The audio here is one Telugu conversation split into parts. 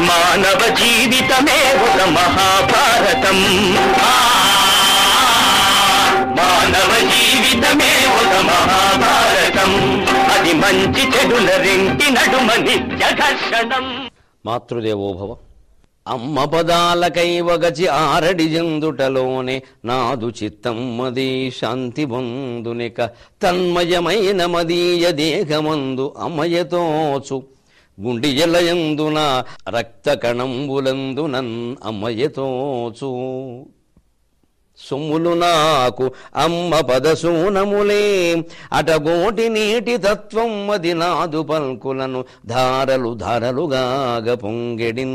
మానవ జీవితమే ఒక మహాభారతం ఆ, మానవ జీవితమే ఒక మహాభారతం అది మంచి చెడుల రెంటి నడుమ నిత్య ఘర్షణం మాతృదేవోభవ అమ్మ పదాలకై వగచి ఆరడి జందుటలోనే నాదు చిత్తమ్మది శాంతి బంధునిక తన్మయమైన మదీయ దేహమందు అమ్మయతోచు గుండి జలయందున రక్త కణంబులందునన్ అమ్మయతోచు సొమ్ములు నాకు అమ్మ పదసూనములే అటగోటి నీటి తత్వం అది నాదు పల్కులను ధారలు ధారలుగాగ పొంగెడిన్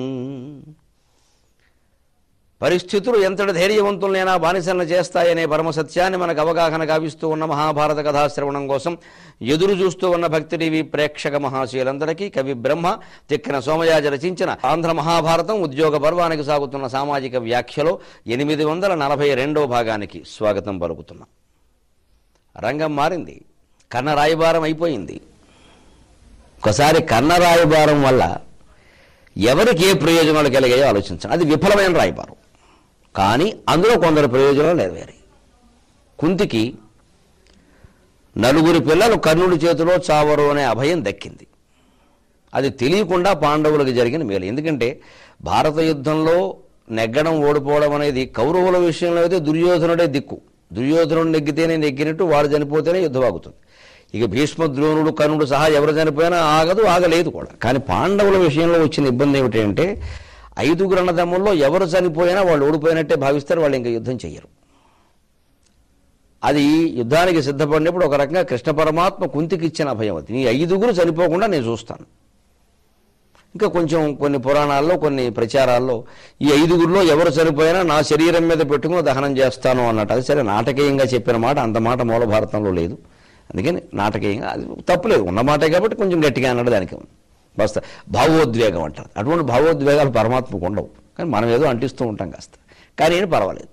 పరిస్థితులు ఎంతటి ధైర్యవంతులైనా బానిసలను చేస్తాయనే పరమ సత్యాన్ని మనకు అవగాహన గావిస్తూ ఉన్న మహాభారత కథాశ్రవణం కోసం ఎదురు చూస్తూ ఉన్న భక్తి టీవీ ప్రేక్షక మహాశీలందరికీ కవి బ్రహ్మ తిక్కిన సోమయాజ రచించిన ఆంధ్ర మహాభారతం ఉద్యోగ పర్వానికి సాగుతున్న సామాజిక వ్యాఖ్యలో ఎనిమిది వందల నలభై రెండో భాగానికి స్వాగతం పలుకుతున్నాం రంగం మారింది కన్న రాయబారం అయిపోయింది ఒకసారి కన్న రాయబారం వల్ల ఎవరికి ఏ ప్రయోజనాలు కలిగాయో ఆలోచించండి అది విఫలమైన రాయబారం కానీ అందులో కొందరు ప్రయోజనాలు నెరవేరాయి కుంతికి నలుగురి పిల్లలు కర్ణుడి చేతిలో చావరు అనే అభయం దక్కింది అది తెలియకుండా పాండవులకు జరిగిన మేలు ఎందుకంటే భారత యుద్ధంలో నెగ్గడం ఓడిపోవడం అనేది కౌరవుల విషయంలో అయితే దుర్యోధనుడే దిక్కు దుర్యోధనుడు నెగ్గితేనే నెగ్గినట్టు వాడు చనిపోతేనే యుద్ధం ఆగుతుంది ఇక భీష్మ ద్రోణుడు కర్ణుడు సహా ఎవరు చనిపోయినా ఆగదు ఆగలేదు కూడా కానీ పాండవుల విషయంలో వచ్చిన ఇబ్బంది ఏమిటంటే ఐదుగురు అన్నదమ్ముల్లో ఎవరు చనిపోయినా వాళ్ళు ఓడిపోయినట్టే భావిస్తారు వాళ్ళు ఇంకా యుద్ధం చెయ్యరు అది యుద్ధానికి సిద్ధపడినప్పుడు ఒక రకంగా కృష్ణ పరమాత్మ కుంతికి ఇచ్చిన అభయం అది నీ ఐదుగురు చనిపోకుండా నేను చూస్తాను ఇంకా కొంచెం కొన్ని పురాణాల్లో కొన్ని ప్రచారాల్లో ఈ ఐదుగురిలో ఎవరు చనిపోయినా నా శరీరం మీద పెట్టుకుని దహనం చేస్తాను అన్నట్టు అది సరే నాటకీయంగా చెప్పిన మాట అంత మాట మూల భారతంలో లేదు అందుకని నాటకీయంగా అది తప్పులేదు ఉన్న మాటే కాబట్టి కొంచెం గట్టిగా అన్నాడు దానికి బస్తా భావోద్వేగం అంటారు అటువంటి భావోద్వేగాలు పరమాత్మకు ఉండవు కానీ మనం ఏదో అంటిస్తూ ఉంటాం కాస్త కానీ ఏం పర్వాలేదు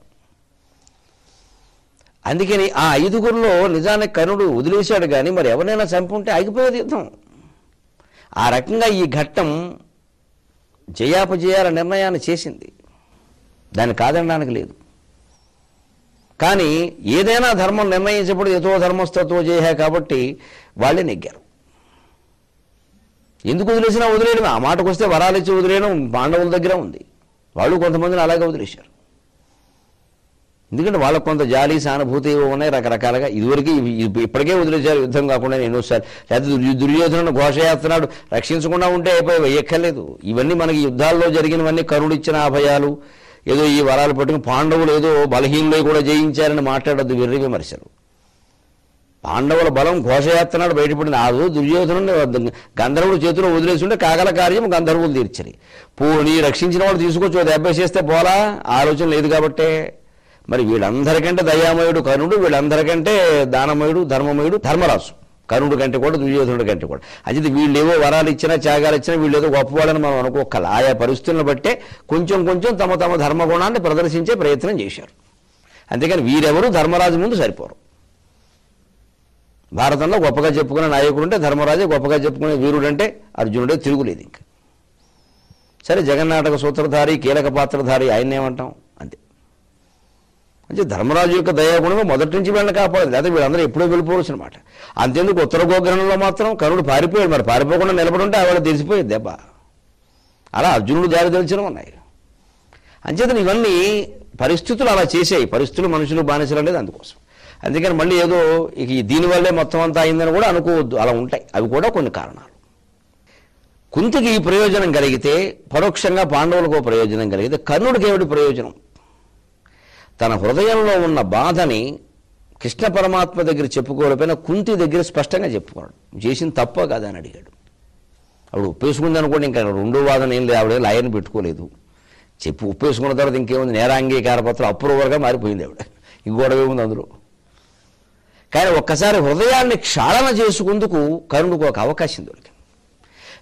అందుకని ఆ ఐదుగురిలో నిజానికి కనుడు వదిలేశాడు కానీ మరి ఎవరైనా చంపుంటే ఆగిపోయేది యుద్ధం ఆ రకంగా ఈ ఘట్టం జయాపజయాల నిర్ణయాన్ని చేసింది దాన్ని కాదనడానికి లేదు కానీ ఏదైనా ధర్మం నిర్ణయించబడి ఎతో ధర్మస్తత్వ జయ కాబట్టి వాళ్ళే నెగ్గారు ఎందుకు వదిలేసినా వదిలేయడం ఆ మాటకు వస్తే వరాలు ఇచ్చి వదిలేయడం పాండవుల దగ్గర ఉంది వాళ్ళు కొంతమందిని అలాగే వదిలేశారు ఎందుకంటే వాళ్ళకు కొంత జాలి సానుభూతి ఇవి ఉన్నాయి రకరకాలుగా ఇదివరకు ఇవి- ఇవి ఇప్పటికే వదిలేశారు యుద్ధం కాకుండా ఎన్నోసారి లేకపోతే దుర్యో- దుర్యోధనుడు ఘోషయాస్తున్నాడు రక్షించకుండా ఉంటే అయిపోయి ఎక్కర్లేదు ఇవన్నీ మనకి యుద్ధాల్లో జరిగినవన్నీ కరుడు ఇచ్చిన అభయాలు ఏదో ఈ వరాలు పట్టుకుని పాండవులు ఏదో బలహీనులై కూడా జయించారని మాట్లాడద్దు వెర్రి విమర్శలు పాండవుల బలం ఘోషయాత్రనాడు బయటపడింది ఆదు దుర్యోధనుడు గంధర్వుడు చేతిలో వదిలేసి ఉంటే కాగల కార్యం గంధర్వులు తీర్చరి పోనీ రక్షించిన వాడు తీసుకొచ్చి ఓ దెబ్బ చేస్తే పోలా ఆలోచన లేదు కాబట్టే మరి వీళ్ళందరికంటే దయామయుడు కర్ణుడు వీళ్ళందరికంటే దానమయుడు ధర్మమయుడు ధర్మరాజు కర్ణుడు కంటే కూడా దుర్యోధనుడి కంటే కూడా అయితే వీళ్ళేవో వరాలు ఇచ్చినా త్యాగాలు ఇచ్చినా వీళ్ళేదో గొప్పవాళ్ళని మనం అనుకోకల ఆయా పరిస్థితులను బట్టే కొంచెం కొంచెం తమ తమ ధర్మగుణాన్ని ప్రదర్శించే ప్రయత్నం చేశారు అంతేకాని వీరెవరూ ధర్మరాజు ముందు సరిపోరు భారతంలో గొప్పగా చెప్పుకునే నాయకుడు అంటే ధర్మరాజే గొప్పగా చెప్పుకునే వీరుడు అంటే అర్జునుడే తిరుగులేదు ఇంకా సరే జగన్నాటక సూత్రధారి కీలక పాత్రధారి ఆయన ఏమంటాం అంతే అంటే ధర్మరాజు యొక్క దయాగుణం మొదటి నుంచి వీళ్ళని కాపాడదు లేదా వీళ్ళందరూ ఎప్పుడో వెళ్ళిపోవచ్చు అనమాట అంతేందుకు ఉత్తర గోగ్రహంలో మాత్రం కరుడు పారిపోయాడు మరి పారిపోకుండా నిలబడి ఉంటే ఆవిడ తెలిసిపోయేది దెబ్బ అలా అర్జునుడు దారి తెలిసిన ఉన్నాయి అంచేతను ఇవన్నీ పరిస్థితులు అలా చేసాయి పరిస్థితులు మనుషులు బానిసలు అనేది అందుకోసం అందుకని మళ్ళీ ఏదో ఇక ఈ దీనివల్లే మొత్తం అంతా అయిందని కూడా అనుకోవద్దు అలా ఉంటాయి అవి కూడా కొన్ని కారణాలు కుంతికి ఈ ప్రయోజనం కలిగితే పరోక్షంగా పాండవులకు ఓ ప్రయోజనం కలిగితే కర్ణుడికి ఏమిటి ప్రయోజనం తన హృదయంలో ఉన్న బాధని కృష్ణ పరమాత్మ దగ్గర చెప్పుకోలేకపోయినా కుంతి దగ్గర స్పష్టంగా చెప్పుకున్నాడు చేసిన తప్ప కాదా అని అడిగాడు ఆవిడ ఒప్పేసుకుంది అనుకోండి ఇంకా రెండో వాదన ఏం లేదు ఆవిడ లాయర్ని పెట్టుకోలేదు చెప్పి ఒప్పేసుకున్న తర్వాత ఇంకేముంది నేరాంగీకార పత్రం అప్రూవర్గా మారిపోయింది ఆవిడ ఇంకోటవే ఉంది అందులో కానీ ఒక్కసారి హృదయాన్ని క్షాళన చేసుకుందుకు కరుణుకు ఒక అవకాశం దొరికింది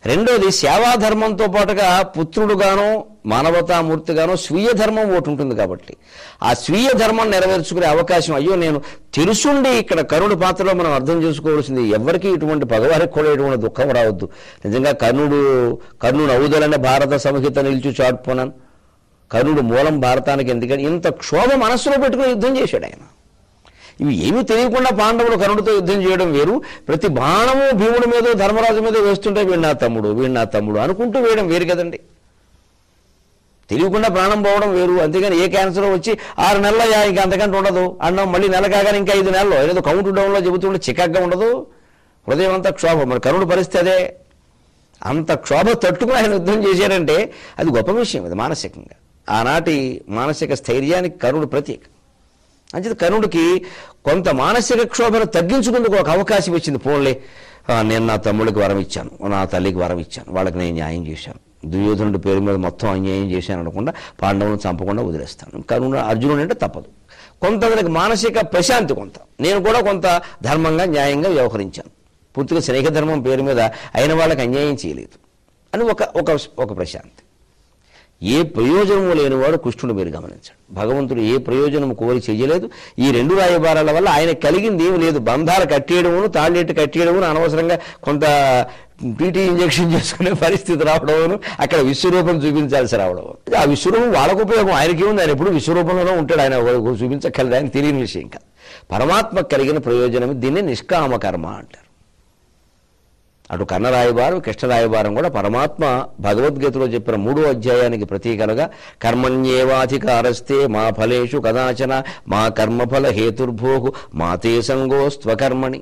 రెండోది సేవాధర్మంతో పాటుగా పుత్రుడుగానో మానవతామూర్తిగానో స్వీయ ధర్మం ఒకటి ఉంటుంది కాబట్టి ఆ స్వీయ ధర్మం నెరవేర్చుకునే అవకాశం అయ్యో నేను తెలుసుండి ఇక్కడ కర్ణుడి పాత్రలో మనం అర్థం చేసుకోవాల్సింది ఎవరికి ఇటువంటి పగవారికి కూడా ఇటువంటి దుఃఖం రావద్దు నిజంగా కర్ణుడు కర్ణుడు అవుదలనే భారత సంహిత నిలిచి చాటుపోనాను కర్ణుడు మూలం భారతానికి ఎందుకని ఇంత క్షోభ మనస్సులో పెట్టుకుని యుద్ధం చేశాడు ఆయన ఇవి ఏమీ తెలియకుండా పాండవులు కర్ణుడితో యుద్ధం చేయడం వేరు ప్రతి బాణము భీముడి మీద ధర్మరాజు మీద వేస్తుంటే వీడు నా తమ్ముడు వీడు నా తమ్ముడు అనుకుంటూ వేయడం వేరు కదండి తెలియకుండా ప్రాణం పోవడం వేరు అంతేగాని ఏ క్యాన్సర్ వచ్చి ఆరు నెలల ఇంకా అంతకంటే ఉండదు అన్నం మళ్ళీ నెల కాగానే ఇంకా ఐదు నెలలు ఏదో కౌంట్ డౌన్లో చెబుతుంటే చికాగ్గా ఉండదు హృదయం అంతా క్షోభ మరి కరుణుడు పరిస్థితి అదే అంత క్షోభ తట్టుకుని ఆయన యుద్ధం చేశారంటే అది గొప్ప విషయం అది మానసికంగా ఆనాటి మానసిక స్థైర్యానికి కరుణుడు ప్రతీక అంచేత కర్ణుడికి కొంత మానసిక క్షోభను తగ్గించుకుందుకు ఒక అవకాశం ఇచ్చింది పోన్లే ఆ, నేను నా తమ్ముడికి వరం ఇచ్చాను నా తల్లికి వరం ఇచ్చాను వాళ్ళకి నేను న్యాయం చేశాను దుర్యోధనుడి పేరు మీద మొత్తం అన్యాయం చేశాను అనకుండా పాండవులను చంపకుండా వదిలేస్తాను కరుణ అర్జునుడు అంటే తప్పదు కొంత అతనికి మానసిక ప్రశాంతి కొంత నేను కూడా కొంత ధర్మంగా న్యాయంగా వ్యవహరించాను పూర్తిగా స్నేహ ధర్మం పేరు మీద అయిన వాళ్ళకి అన్యాయం చేయలేదు అని ఒక ఒక ఒక ప్రశాంతి ఏ ప్రయోజనము లేనివాడు కృష్ణుడు మీరు గమనించండి భగవంతుడు ఏ ప్రయోజనము కోరి చేయలేదు ఈ రెండు రాయబారాల వల్ల ఆయన కలిగింది ఏమి లేదు బంధాలు కట్టేయడమును తాళ్ళెట్టు కట్టేయడమును అనవసరంగా కొంత పీటీ ఇంజెక్షన్ చేసుకునే పరిస్థితి రావడమును అక్కడ విశ్వరూపం చూపించాల్సి రావడం ఆ విశ్వరూపం వాళ్ళకు ఉపయోగం ఆయనకి ఉంది ఆయన ఎప్పుడు విశ్వరూపంలోనే ఉంటాడు ఆయన ఎవరికి చూపించక్కర్లేదు ఆయన తెలియని విషయం కాదు పరమాత్మ కలిగిన ప్రయోజనం దీన్ని నిష్కామ కర్మ అంటారు అటు కన్నరాయబారం కృష్ణరాయబారం కూడా పరమాత్మ భగవద్గీతలో చెప్పిన మూడో అధ్యాయానికి ప్రతీకలుగా కర్మణ్యేవాధికారస్తే మా ఫలేషు కదాచన మా కర్మఫల హేతుర్భోగు మా తే సంగోస్త్వకర్మణి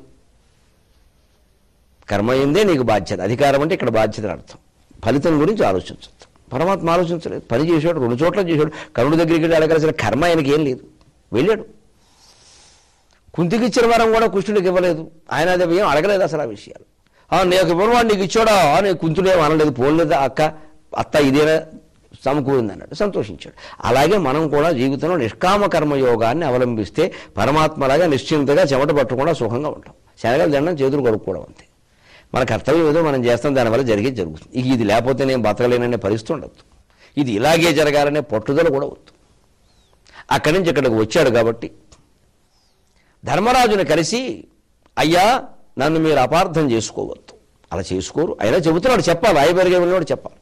కర్మ ఏందే నీకు బాధ్యత అధికారం అంటే ఇక్కడ బాధ్యత అర్థం ఫలితం గురించి ఆలోచించవచ్చు పరమాత్మ ఆలోచించలేదు పని చేశాడు రెండు చోట్ల చేశాడు కరుణ దగ్గరికి వెళ్ళి అడగాల్సిన కర్మ ఆయనకి ఏం లేదు వెళ్ళాడు కుంతికి ఇచ్చిన వరం కూడా కృష్ణుడికి ఇవ్వలేదు ఆయన అది ఏం అడగలేదు అసలు ఆ విషయాలు ఆ నీకు ఇవ్వనవాడు నీకు ఇచ్చాడా అని కుంతుడేం అనలేదు పోలేదా అక్క అత్త ఇదేనా సమకూరింది అన్నాడు సంతోషించాడు అలాగే మనం కూడా జీవితంలో నిష్కామ కర్మయోగాన్ని అవలంబిస్తే పరమాత్మలాగా నిశ్చింతగా చెమట పట్టకుండా సుఖంగా ఉంటాం శనగలు దండం చేతులు కొడుక్కోవడం అంతే మన కర్తవ్యం ఏదో మనం చేస్తాం దానివల్ల జరిగేది జరుగుతుంది ఇక ఇది లేకపోతే నేను బతకలేననే పరిస్థితి ఉండదు ఇది ఇలాగే జరగాలనే పట్టుదల కూడా వద్దు అక్కడి నుంచి ఇక్కడికి వచ్చాడు కాబట్టి ధర్మరాజుని కలిసి అయ్యా నన్ను మీరు అపార్థం చేసుకోవద్దు అలా చేసుకోరు అయినా చెబుతున్నాడు చెప్పాలి ఆయబెరిగే ఉన్నవాడు చెప్పాలి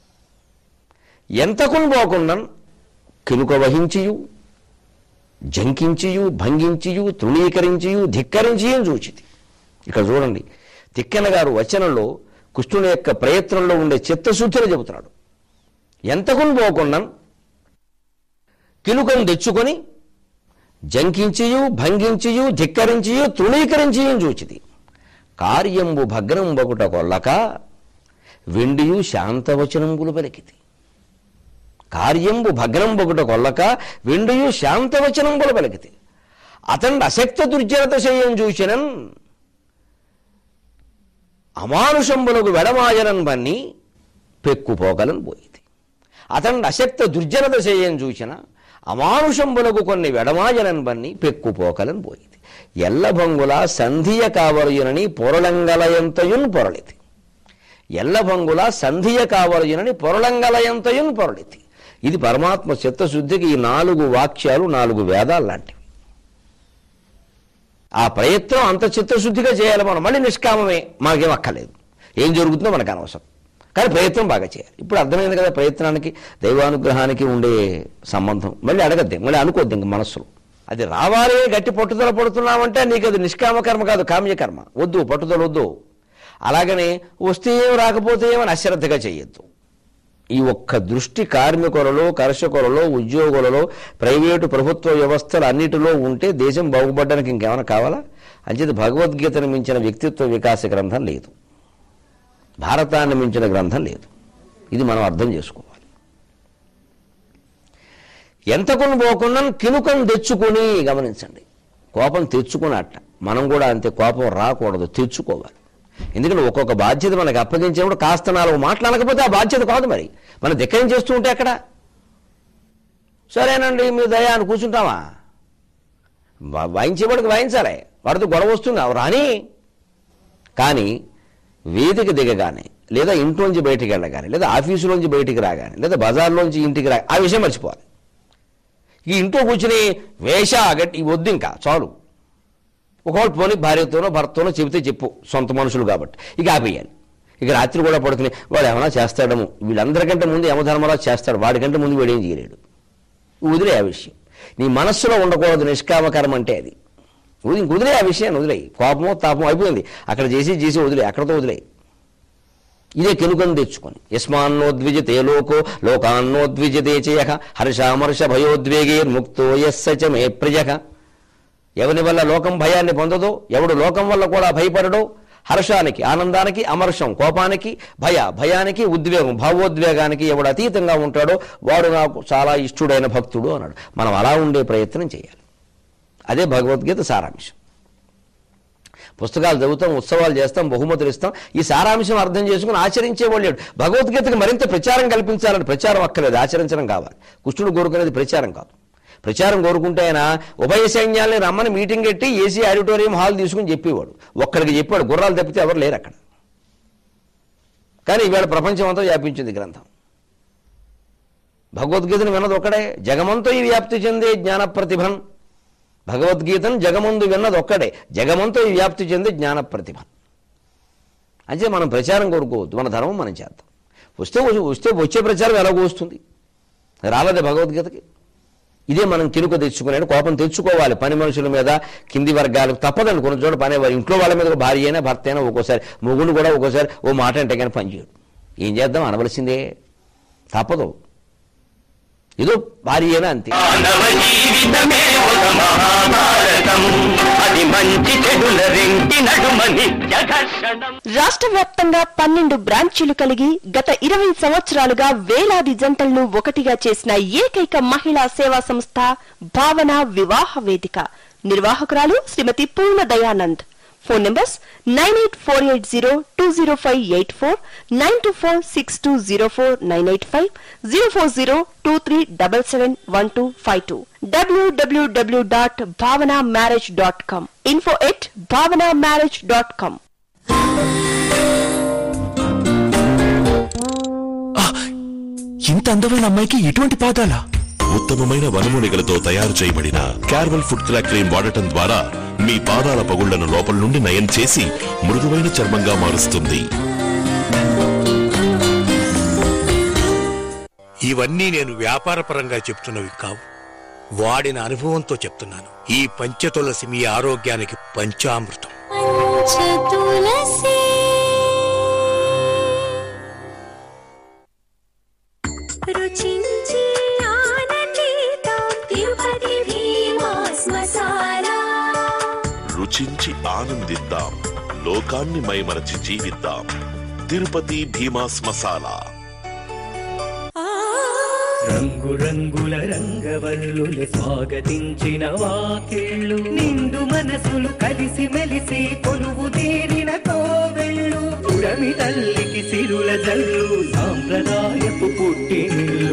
ఎంతకును పోకుండా కినుక వహించియు జంకించియు భంగించియు తృణీకరించియు ధిక్కరించియు చూచితి ఇక్కడ చూడండి తిక్కన గారు వచనంలో కృష్ణుని యొక్క ప్రయత్నంలో ఉండే చిత్తశుద్ధిని చెబుతున్నాడు ఎంతకును పోకుండా కినుకను తెచ్చుకొని జంకించియు భంగించియు ధిక్కరించియు తృణీకరించియు చూచిది కార్యంబు భగ్నం బగుట కొల్లక వెండియు శాంతవచనంబులు పలికితి కార్యంబు భగ్నం బగుట కొల్లక వెండియు శాంతవచనంబులు పలికితి అతడు అశక్త దుర్జనత చేయం చూసినన్ అమానుషంబులకు వెడమాయనన్ బన్ని పెక్కుపోగలను పోయింది అతడు అశక్త దుర్జనత చేయం చూసిన అమానుషంబులకు కొన్ని వెడమాయనన్ బన్ని పెక్కుపోకలను పోయింది ఎల్లభంగుల సంధియ కావలయునని పొరలంగలయంతయున్ పొరలితి ఎల్లభంగుల సంధియ కావలయునని పొరలంగలయంతయున్ పొరలితి ఇది పరమాత్మ చిత్తశుద్ధికి ఈ నాలుగు వాక్యాలు నాలుగు వేదాలు లాంటివి ఆ ప్రయత్నం అంత చిత్తశుద్ధిగా చేయాలి మనం మళ్ళీ నిష్కామమే మనకేం అక్కర్లేదు ఏం జరుగుతుందో మనకు అనవసరం కానీ ప్రయత్నం బాగా చేయాలి ఇప్పుడు అర్థమైంది కదా ప్రయత్నానికి దైవానుగ్రహానికి ఉండే సంబంధం మళ్ళీ అడగద్దు మళ్ళీ అనుకోద్దు ఇంక మనస్సులో అది రావాలి గట్టి పట్టుదల పడుతున్నామంటే నీకు అది నిష్కామ కర్మ కాదు కామ్యకర్మ వద్దు పట్టుదల వద్దు అలాగనే వస్తే ఏం రాకపోతే ఏమని అశ్రద్ధగా చేయొద్దు ఈ ఒక్క దృష్టి కార్మికులలో కర్షకులలో ఉద్యోగులలో ప్రైవేటు ప్రభుత్వ వ్యవస్థలు అన్నిటిలో ఉంటే దేశం బాగుపడడానికి ఇంకేమైనా కావాలా అంచేది భగవద్గీతను మించిన వ్యక్తిత్వ వికాస గ్రంథం లేదు భారతాన్ని మించిన గ్రంథం లేదు ఇది మనం అర్థం చేసుకోవాలి ఎంతకుని పోకుండా కినుకను తెచ్చుకొని గమనించండి కోపం తెచ్చుకున్నట్ట మనం కూడా అంతే కోపం రాకూడదు తెచ్చుకోవాలి ఎందుకంటే ఒక్కొక్క బాధ్యత మనకు అప్పగించినప్పుడు కాస్త నాలుగు మాట్లాడకపోతే ఆ బాధ్యత కాదు మరి మనం ధిక్కరం చేస్తూ ఉంటే ఎక్కడ సరేనండి మీ దయా అని కూర్చుంటామా వా- వాయించేవాడికి వాయించాలి వాడితో గొడవ వస్తుంది అవి రాని కానీ వేదిక దిగగానే లేదా ఇంట్లోంచి బయటికి వెళ్ళగానే లేదా ఆఫీసులోంచి బయటికి రాగానే లేదా బజార్లోంచి ఇంటికి రా ఆ విషయం మర్చిపోవాలి ఈ ఇంట్లో కూర్చుని వేష గట్టి వద్దు ఇంకా చాలు ఒకవేళ పోనీ భార్యతోనో భర్తతోనో చెబితే చెప్పు సొంత మనుషులు కాబట్టి ఇక ఆపేయాలి ఇక రాత్రి కూడా పడుకుని వాడు ఏమైనా చేస్తాడము వీళ్ళందరికంటే ముందు యమధర్మరాజు చేస్తాడు వాడికంటే ముందు వీడేం చేయలేడు వదిలే ఆ విషయం నీ మనస్సులో ఉండకూడదు నిష్కామకరం అంటే అది వదిలి ఇంక వదిలే ఆ విషయాన్ని వదిలేయి కోపమో తాపమో అయిపోయింది అక్కడ చేసి చేసి వదిలే అక్కడతో వదిలేయి ఇదే కెనుకను తెచ్చుకొని యస్మాన్నోద్విజతే లోకో లోకాన్నోద్విజతే చేయ హర్షామర్ష భయోద్వేగేర్ముక్తో యస్సచ మే ప్రియక ఎవని వల్ల లోకం భయాన్ని పొందదో ఎవడు లోకం వల్ల కూడా భయపడడో హర్షానికి ఆనందానికి అమర్షం కోపానికి భయ భయానికి ఉద్వేగం భావోద్వేగానికి ఎవడు అతీతంగా ఉంటాడో వాడు నాకు చాలా ఇష్టుడైన భక్తుడు అన్నాడు మనం అలా ఉండే ప్రయత్నం చేయాలి అదే భగవద్గీత సారాంశం పుస్తకాలు చదువుతాం ఉత్సవాలు చేస్తాం బహుమతులు ఇస్తాం ఈ సారాంశం అర్థం చేసుకుని ఆచరించేవాళ్ళు లేడు. భగవద్గీతకు మరింత ప్రచారం కల్పించాలని ప్రచారం అక్కర్లేదు ఆచరించడం కావాలి కృష్ణుడు కోరుకునేది ప్రచారం కాదు ప్రచారం కోరుకుంటే ఆయన ఉభయ సైన్యాల్ని రమ్మని మీటింగ్ పెట్టి ఏసీ ఆడిటోరియం హాల్ తీసుకుని చెప్పేవాడు ఒక్కడికి చెప్పాడు గుర్రాలు తప్పితే ఎవరు లేరు అక్కడ కానీ ఈవేళ ప్రపంచం అంతా వ్యాపించింది గ్రంథం భగవద్గీతను విన్నది ఒక్కడే జగమంతో ఈ వ్యాప్తి చెందే జ్ఞాన ప్రతిభన్ భగవద్గీతను జగమందు విన్నది ఒక్కడే జగమంతో ఈ వ్యాప్తి చెందే జ్ఞాన ప్రతిభ అంటే మనం ప్రచారం కోరుకోవద్దు మన ధర్మం మనం చేద్దాం వస్తే వచ్చి- వస్తే వచ్చే ప్రచారం ఎలాగో వస్తుంది రాలేదే భగవద్గీతకి ఇదే మనం కినుక తెచ్చుకునే కోపం తెచ్చుకోవాలి పని మనుషుల మీద కింది వర్గాలకు తప్పదండి కొన్ని చోట పని వారి ఇంట్లో వాళ్ళ మీద భార్య అయినా భర్త అయినా ఒక్కోసారి మొగుడు కూడా ఒక్కోసారి ఓ మాట అంటే కానీ పనిచేయడు ఏం చేద్దాం అనవలసిందే తప్పదు ఏదో భార్య అయినా అంతే మానవ జీవితమే ఒక మహాభారతం అది మంచి చెడుల రెంటి నడుమ నిత్య ఘర్షణం రాష్ట్ర వ్యాప్తంగా పన్నెండు బ్రాంచీలు కలిగి గత ఇరవై సంవత్సరాలుగా వేలాది జంటలను ఒకటిగా చేసిన ఏకైక మహిళా సేవా సంస్థ భావన వివాహ వేదిక నిర్వాహకురాలు Shrimati Purna Dayanand phone numbers nine eight four eight zero two zero five eight four nine two four six two zero four nine eight five zero four zero two three double seven one two five two WWW dot Bhavana marriage dot com info at Bhavana marriage dot com ఇంత అందమైన అమ్మాయికి ఇటువంటి పాదాలా ఉత్తమమైన వనమూలికలతో తయారు చేయబడిన క్యార్వల్ ఫుడ్ క్రాక్ క్రీమ్ వాడటం ద్వారా మీ పాదాల పగుళ్లను లోపల నుండి నయం చేసి మృదువైన చర్మంగా మారుస్తుంది ఇవన్నీ నేను వ్యాపారపరంగా చెప్తున్నవి కావు వాడిన అనుభవంతో చెప్తున్నాను ఈ పంచతులసి మీ ఆరోగ్యానికి పంచామృతం పంచతులసి రుచించి ఆనందిద్దాం తిరుపతి భీమా శ్మశాన రుచించి ఆనందిద్దాం లోకాన్ని మైమరచి జీవిద్దాం తిరుపతి భీమా శ్మశాల రంగు రంగుల రంగవల్లులు స్వాగతించిన వాకిళ్ళు నిండు మనసులు కలిసి మెలిసి కొలువు తీరిన కోవెళ్ళు పురమి తల్లికి సిరుల జల్లు సాంప్రదాయపు పుట్టినిల్లు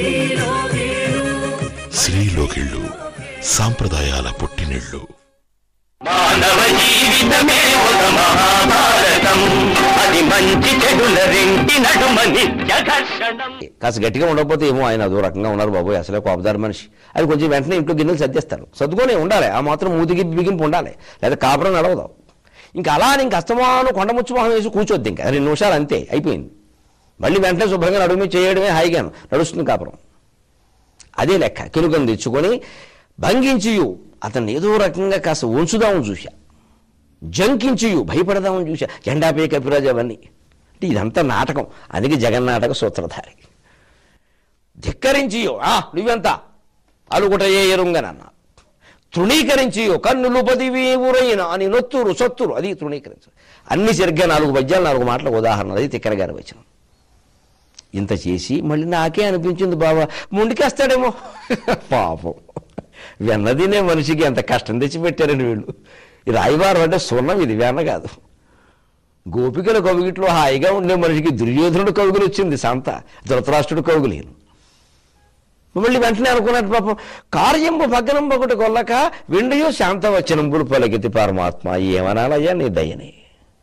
శ్రీలోకిళ్ళు సాంప్రదాయాల పుట్టినిళ్ళు మానవ జీవితమే ఒక మహాభారతం అది మంచి చెడుల రెంటి నడుమ నిత్య ఘర్షణం కాస్త గట్టిగా ఉండకపోతే ఏమో ఆయన అదో రకంగా ఉన్నారు బాబోయ్ అసలే కోపదారి మనిషి అది కొంచెం వెంటనే ఇంట్లో గిన్నెలు సర్దేస్తారు సర్దుకొని ఉండాలి ఆ మాత్రం మూతికి బిగింపు ఉండాలి లేదా కాపురం నడవదాం ఇంకా అలా అని ఇంక అస్తమానం కొండముచ్చు మొహం వేసి కూర్చోద్ది ఇంకా రెండు నిమిషాలు అంతే అయిపోయింది మళ్ళీ వెంటనే శుభ్రంగా నడుము మీద చేయడమే హాయిగాను నడుస్తుంది కాపురం అదే లెక్క కినుకను తెచ్చుకొని భంగించియు అతన్ని ఏదో రకంగా కాస్త ఉంచుదామని చూశా జంకించియు భయపడదామని చూశా జెండాపే కపిరాజు అవన్నీ అంటే ఇదంతా నాటకం అందుకే జగన్నాటక సూత్రధారి ధిక్కరించియో ఆ నువ్వెంత అలుగుటయే ఎరుంగనన్న తృణీకరించియో కన్నులు పదివి ఊరైన అని నొత్తురు సొత్తురు అది తృణీకరించు అన్ని సరిగ్గా నాలుగు పద్యాలు నాలుగు మాటల ఉదాహరణ అది తిక్కర గారి వచ్చిన ఇంత చేసి మళ్ళీ నాకే అనిపించింది బాబా ముందుకేస్తాడేమో పాపం వెన్నదినే మనిషికి ఎంత కష్టం తెచ్చిపెట్టారండి వీళ్ళు ఈ రాయివారం అంటే సున్నం ఇది వెన్న కాదు గోపికల కవుగిట్లో హాయిగా ఉండే మనిషికి దుర్యోధనుడు కవుగులు వచ్చింది సంత ధృతరాష్ట్రుడు కవుగులేను మళ్ళీ వెంటనే అనుకున్నట్టు పాపం కార్యంబు భగ్నం ఒకటి కొల్లక విండియో శాంతవచనంబులు పలికితి పరమాత్మ ఏమనాలయ్యా నీ దయని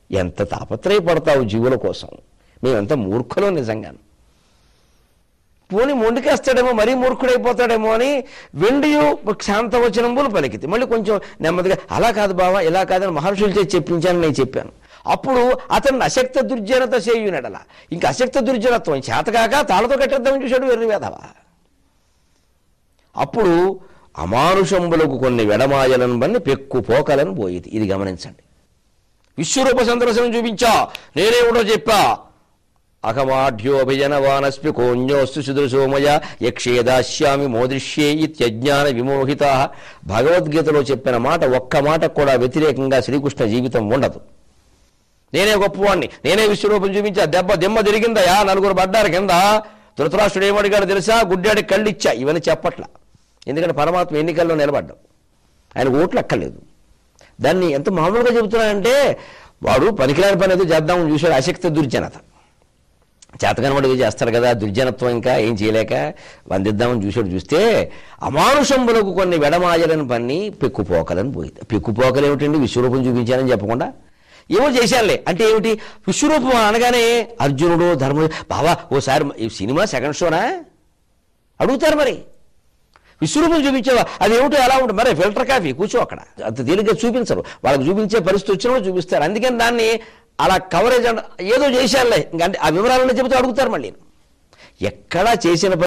ఎంత తాపత్రయపడతావు జీవుల కోసం మేమెంత మూర్ఖులు నిజంగాను పోని మొండికేస్తాడేమో మరీ మూర్ఖుడైపోతాడేమో అని వెండియు శాంతవచనంబులు పలికితే మళ్ళీ కొంచెం నెమ్మదిగా అలా కాదు బావా ఇలా కాదని మహర్షులు చేసి చెప్పించాను నేను చెప్పాను అప్పుడు అతన్ని అశక్త దుర్జనత చేయునడలా ఇంకా అశక్త దుర్జనత్వం చేతకాక తాళతో కట్టేద్దామని చూశాడు వెర్రి వేధవా అప్పుడు అమానుషంబులకు కొన్ని వెడమాయలను బన్ని పెక్కు పోకలను పోయేది ఇది గమనించండి విశ్వరూప సందర్శనం చూపించా నేనేమిటో చెప్పా అకమాఢ్యోభిజన వానస్మి కోణ్యోస్తు సుదృశోమయ యక్షేదాస్యామి మోదృశ్యే ఇత్యజ్ఞాన విమోహిత భగవద్గీతలో చెప్పిన మాట ఒక్క మాట కూడా వ్యతిరేకంగా శ్రీకృష్ణ జీవితం ఉండదు నేనే గొప్పవాణ్ణి నేనే విశ్వరూపం చూపించా దెబ్బ దిమ్మ తిరిగిందయా నలుగురు పడ్డారు కింద ధృతరాష్ట్రుడు ఏమడిగాడు తెలుసా గుడ్డాడికి కళ్ళు ఇచ్చా ఇవన్నీ చెప్పట్లా ఎందుకంటే పరమాత్మ ఎన్నికల్లో నిలబడ్డాం ఆయన ఓట్లు ఎక్కలేదు దాన్ని ఎంత మామూలుగా చెబుతున్నాడంటే వాడు పనికిరాని పని ఏదో చేద్దామని చూశాడు అశక్త దుర్జనత చేతకాని వాడు ఏదో చేస్తాడు కదా దుర్జనత్వం ఇంకా ఏం చేయలేక వందిద్దామని చూశాడు చూస్తే అమానుషంబులకు కొన్ని వెడమాయలను పన్ని పెక్కుపోకలని పోయింది పెక్కుపోకలు ఏమిటండి విశ్వరూపం చూపించానని చెప్పకుండా ఏమో చేశానులే అంటే ఏమిటి విశ్వరూపం అనగానే అర్జునుడు ధర్ముడు బావా ఓసారి ఈ సినిమా సెకండ్ షోనా అడుగుతారు మరి విశ్వరూపం చూపించేవా అది ఏమిటో ఎలా ఉంటుంది మరి ఫిల్టర్ కాఫీ కూర్చో అక్కడ అంత తేలిగ్గా చూపించరు వాళ్ళకి చూపించే పరిస్థితి వచ్చినప్పుడు చూపిస్తారు అందుకని దాన్ని అలా కవరేజ్ అంట ఏదో చేశానులే ఇంకంటే ఆ వివరాలను చెబుతూ అడుగుతారు మళ్ళీ ఎక్కడా చేసిన పని